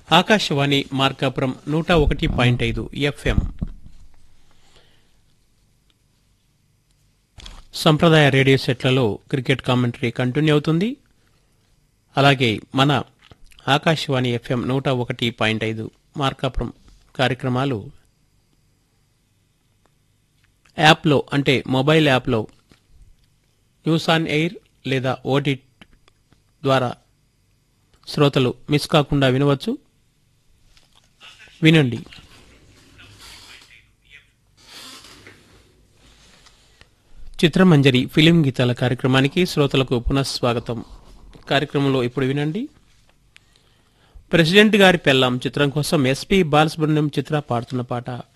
ఆకాశవాణి మార్కాపురం నూట ఒకటి పాయింట్ ఐదు ఎఫ్ఎం సంప్రదాయ రేడియో సెట్లలో క్రికెట్ కామెంటరీ కంటిన్యూ అవుతుంది అలాగే మన ఆకాశవాణి ఎఫ్ఎం నూట ఒకటి పాయింట్ ఐదు మార్కాపురం కార్యక్రమాలు యాప్లో అంటే మొబైల్ యాప్లో న్యూస్ ఆన్ ఎయిర్ లేదా ఓటీ ద్వారా శ్రోతలు మిస్ కాకుండా వినవచ్చు వినండి చిత్రమంజరి ఫిలిం గీతాల కార్యక్రమానికి శ్రోతలకు పునఃస్వాగతం కార్యక్రమంలో ఇప్పుడు వినండి ప్రెసిడెంట్ గారి పెళ్ళాం చిత్రం కోసం ఎస్పీ బాలసుబ్రహ్మణ్యం చిత్ర పాడుతున్న పాట